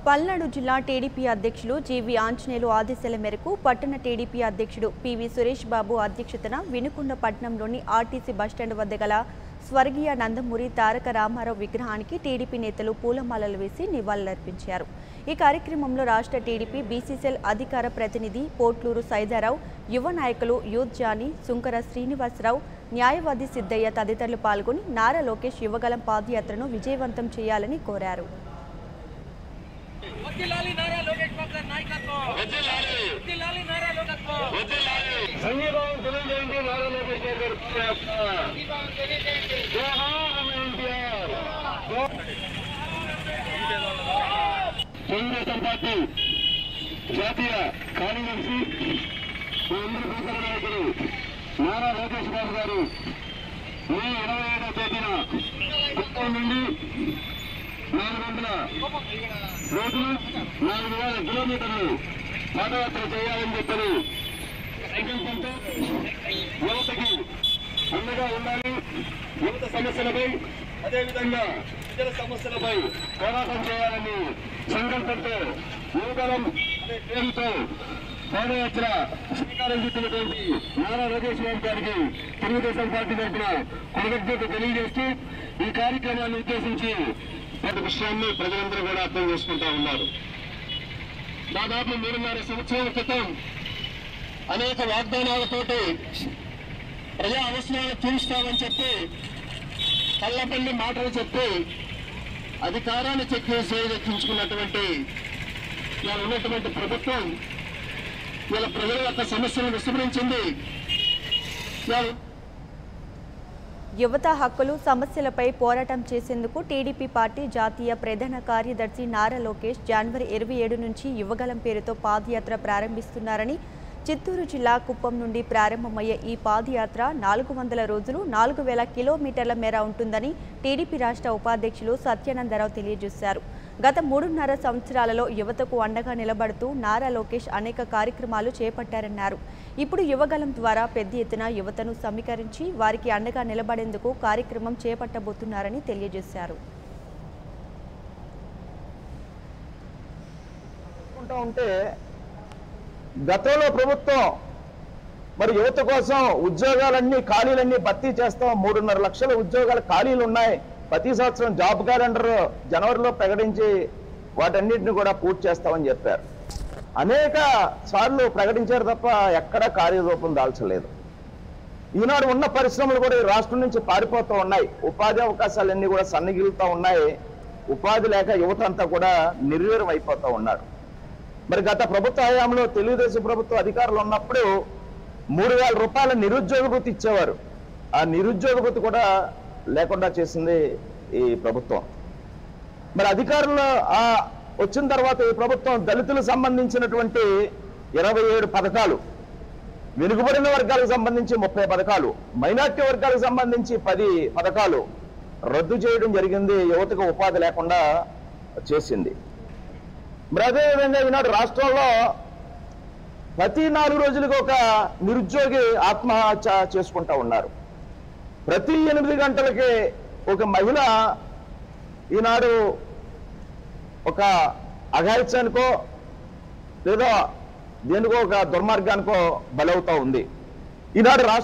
పల్నాడు జిల్లా టీడీపీ అధ్యక్షులు జీవి ఆంజనేయులు ఆదేశాల మేరకు పట్టణ టీడీపీ అధ్యక్షుడు పివి సురేష్ బాబు అధ్యక్షతన వినుకొండ పట్టణంలోని ఆర్టీసీ బస్టాండ్ వద్ద గల స్వర్గీయ నందమూరి తారక రామారావు విగ్రహానికి టీడీపీ నేతలు పూలమాలలు వేసి నివాళులర్పించారు ఈ కార్యక్రమంలో రాష్ట్ర టీడీపీ బీసీసీఎల్ అధికార ప్రతినిధి పోట్లూరు సైదారావు యువ నాయకులు యూత్ జానీ సుంకర శ్రీనివాసరావు న్యాయవాది సిద్ధయ్య తదితరులు పాల్గొని నారా లోకేష్ యువగలం పాదయాత్రను విజయవంతం చేయాలని కోరారు వకీలాలి నారా లోకేష్ బాబు గారి నాయకత్వం వకీలాలి నారా లోకత్వం సంఘీభావం తెలియజేయండి నారా లోకేష్ గారు జోహార్ ఎన్టీఆర్ తెలుగుదేశం పార్టీ జాతీయ కార్యదర్శి మా అందరి ప్రీతమ నాయకులు నారా లోకేష్ బాబు గారు మే ఇరవై ఏడవ తేదీన కుప్పం నుండి నాలుగు వందల రోజులు నాలుగు వేల కిలోమీటర్లు పాదయాత్ర చేయాలని చెప్పని సంకల్పంతో యువతకి అండగా ఉండాలి యువత సమస్యలపై అదేవిధంగా ప్రజల సమస్యలపై పోరాటం చేయాలని సంకల్పంతో యువగలం అనే పేరుతో పాదయాత్ర శ్రీకారం చుట్టినటువంటి నారా లోకేష్ బాబు గారికి తెలుగుదేశం పార్టీ తరఫున కృతజ్ఞత తెలియజేస్తూ ఈ కార్యక్రమాన్ని ఉద్దేశించి ప్రతి విషయాన్ని ప్రజలందరూ కూడా అర్థం చేసుకుంటా ఉన్నారు దాదాపు మూడున్నర సంవత్సరాల క్రితం అనేక వాగ్దానాలతోటి ప్రజా అవసరాలు తీరుస్తామని చెప్పి కళ్ళపల్లి మాటలు చెప్పి అధికారాన్ని చెక్కి చేయించుకున్నటువంటి ఇవాళ ఉన్నటువంటి ప్రభుత్వం ఇవాళ ప్రజల యొక్క సమస్యలను విస్మరించింది ఇవాళ యువత హక్కులు సమస్యలపై పోరాటం చేసేందుకు టీడీపీ పార్టీ జాతీయ ప్రధాన కార్యదర్శి నారా లోకేష్ జనవరి ఇరవై ఏడు నుంచి యువగలం పేరుతో పాదయాత్ర ప్రారంభిస్తున్నారని చిత్తూరు జిల్లా కుప్పం నుండి ప్రారంభమయ్యే ఈ పాదయాత్ర నాలుగు వందల రోజులు నాలుగు వేల కిలోమీటర్ల మేర ఉంటుందని టీడీపీ రాష్ట్ర ఉపాధ్యక్షులు సత్యానందరావు తెలియజేశారు గత మూడున్నర సంవత్సరాలలో యువతకు అండగా నిలబడుతూ నారా లోకేష్ అనేక కార్యక్రమాలు చేపట్టారన్నారు ఇప్పుడు యువగలం ద్వారా పెద్ద ఎత్తున యువతను సమీకరించి వారికి అండగా నిలబడేందుకు కార్యక్రమం చేపట్టబోతున్నారని తెలియజేశారు చేసుకుంటా ఉంటే గతంలో ప్రభుత్వం మరి యువత కోసం ఉద్యోగాలన్నీ ఖాళీలన్నీ భర్తీ చేస్తాం మూడున్నర లక్షల ఉద్యోగాల ఖాళీలు ఉన్నాయి ప్రతి సంవత్సరం జాబ్ క్యాలెండర్ జనవరిలో ప్రకటించి వాటన్నిటిని కూడా పూర్తి చేస్తామని చెప్పారు అనేక సార్లు ప్రకటించారు తప్ప ఎక్కడా కార్యరూపం దాల్చలేదు ఈనాడు ఉన్న పరిశ్రమలు కూడా ఈ రాష్ట్రం నుంచి పారిపోతూ ఉన్నాయి ఉపాధి అవకాశాలన్నీ కూడా సన్నగిలుతూ ఉన్నాయి ఉపాధి లేక యువత అంతా కూడా నిర్వీర్యం అయిపోతూ ఉన్నారు మరి గత ప్రభుత్వ హయాంలో తెలుగుదేశం ప్రభుత్వం అధికారులు ఉన్నప్పుడు మూడు వేల రూపాయల నిరుద్యోగ భృతి ఇచ్చేవారు ఆ నిరుద్యోగ భృతి కూడా లేకుండా చేసింది ఈ ప్రభుత్వం మరి అధికారులు ఆ వచ్చిన తర్వాత ఈ ప్రభుత్వం దళితులకు సంబంధించినటువంటి ఇరవై ఏడు పథకాలు వెనుకబడిన వర్గాలకు సంబంధించి ముప్పై పథకాలు మైనార్టీ వర్గాలకు సంబంధించి పది పథకాలు రద్దు చేయడం జరిగింది యువతకు ఉపాధి లేకుండా చేసింది మరి అదేవిధంగా ఈనాడు రాష్ట్రంలో ప్రతి నాలుగు రోజులకు ఒక నిరుద్యోగి ఆత్మహత్య చేసుకుంటా ఉన్నారు ప్రతి ఎనిమిది గంటలకి ఒక మహిళ ఈనాడు ఒక అఘాయిత్యానికో లేదా దేనికో ఒక దుర్మార్గానికో బలవుతా ఉంది ఈనాడు రాష్ట్ర